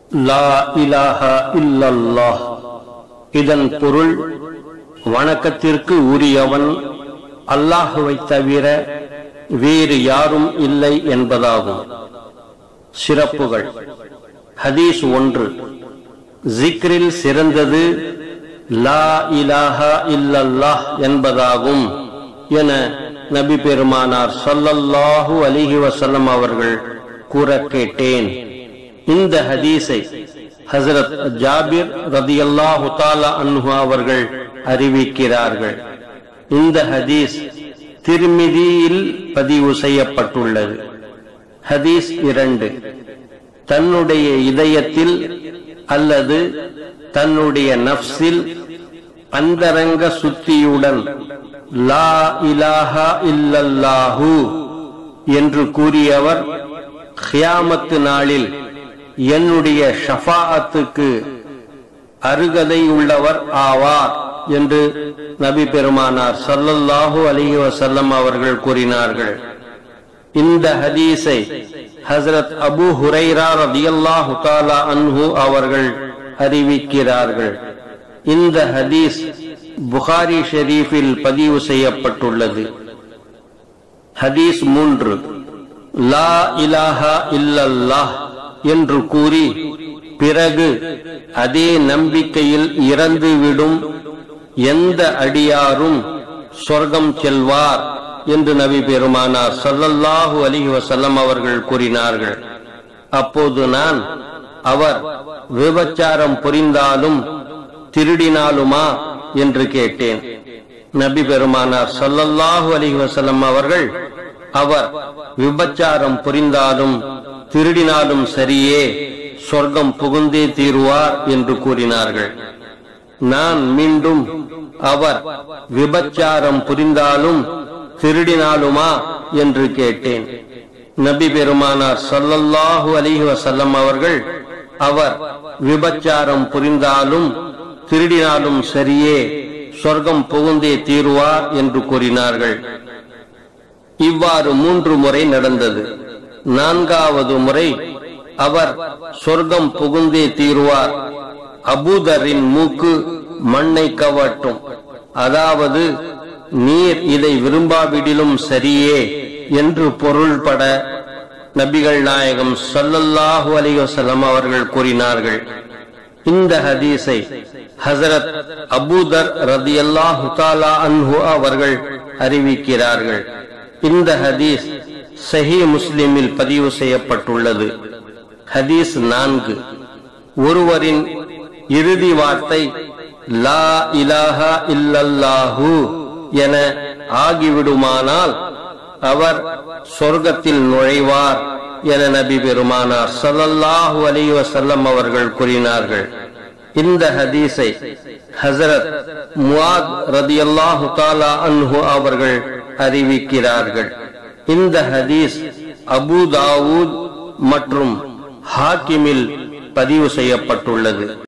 லா இலாஹா இல்லல்லாஹ் இதன் பொருள் வணக்கத்திற்கு உரியவன் அல்லாஹுவைத் தவிர வேறு யாரும் இல்லை என்பதாகும் சிறப்புகள் ஹதீஸ் ஒன்று ஜிக்ரில் சிறந்தது லா இலாஹா இல்லல்லாஹ் என்பதாகும் என நபி பெருமானார் ஸல்லல்லாஹு அலிஹி வசல்லம் அவர்கள் கூற கேட்டேன் இந்த ஹதீஸை ஹசரத் ஜாபிர் ரதியல்லாஹு தாலா அன்ஹு அவர்கள் அறிவிக்கிறார்கள் இந்த ஹதீஸ் திருமிதியில் பதிவு செய்யப்பட்டுள்ளது ஹதீஸ் இரண்டு தன்னுடைய இதயத்தில் அல்லது தன்னுடைய நஃப்ஸில் அந்தரங்க சுத்தியுடன் லா இலாஹா இல்லல்லாஹு என்று கூறியவர் கியாமத்து நாளில் என்னுடைய ஷஃபாஅத்துக்கு அருகதை உள்ளவர் ஆவார் என்று நபி பெருமானார் ஸல்லல்லாஹு அலைஹி வஸல்லம் அவர்கள் கூறினார்கள் இந்த ஹதீஸை ஹஸ்ரத் அபு ஹுரைரா ரதியல்லாஹு தஆலா அன்ஹு அவர்கள் அறிவிக்கிறார்கள் இந்த ஹதீஸ் புகாரி ஷெரீஃபில் பதிவு செய்யப்பட்டுள்ளது ஹதீஸ் மூன்று லா இலாஹா இல்லல்லாஹ் என்று கூறி பிறகு அதே நம்பிக்கையில் இறந்துவிடும் எந்த அடியாரும் சொர்க்கம் செல்வார் என்று நபி பெருமானார் ஸல்லல்லாஹு அலைஹி வஸல்லம் அவர்கள் கூறினார்கள் அப்போது நான் அவர் விபச்சாரம் புரிந்தாலும் திருடினாலுமா என்று கேட்டேன் நபி பெருமானார் ஸல்லல்லாஹு அலைஹி வஸல்லம் அவர்கள் அவர் விபச்சாரம் புரிந்தாலும் திருடினாலும் சரியே சொர்க்கம் புகுந்தே தீருவார் என்று கூறினார்கள் நான் மீண்டும் அவர் விபச்சாரம் புரிந்தாலும் திருடினாலுமா என்று கேட்டேன் நபி பெருமானார் ஸல்லல்லாஹு அலைஹி வஸல்லம் அவர்கள் அவர் விபச்சாரம் புரிந்தாலும் திருடினாலும் சரியே சொர்க்கம் புகுந்தே தீருவார் என்று கூறினார்கள் இவ்வாறு மூன்று முறை நடந்தது நான்காவது முறை அவர் சொர்க்கம் புகுந்தே தீருவார் அபூதரின் மூக்கு மண்ணை கவட்டும் அதாவது நீர் இதை விரும்பாவிடிலும் சரியே என்று பொருள்பட நபிகள் நாயகம் ஸல்லல்லாஹு அலைஹி வஸல்லம் அவர்கள் கூறினார்கள் இந்த ஹதீஸை ஹசரத் அபூதர் ரதியல்லாஹு தாலா அன்ஹு அவர்கள் அறிவிக்கிறார்கள் இந்த ஹதீஸ் சஹி முஸ்லிமில் பதிவு செய்யப்பட்டுள்ளது ஹதீஸ் நான்கு ஒருவரின் இறுதி வார்த்தை லா இலாஹா இல்லல்லாஹு என ஆகிவிடுமானால் அவர் சொர்க்கத்தில் நுழைவார் என நபி பெருமானார் ஸல்லல்லாஹு அலைஹி வஸல்லம் அவர்கள் கூறினார்கள் இந்த ஹதீஸை ஹசரத் முஆத் ரதியல்லாஹு தாலா அன்ஹு அவர்கள் அறிவிக்கிறார்கள் இந்த ஹதீஸ் அபு தாவூத் மற்றும் ஹாக்கிமில் பதிவு செய்யப்பட்டுள்ளது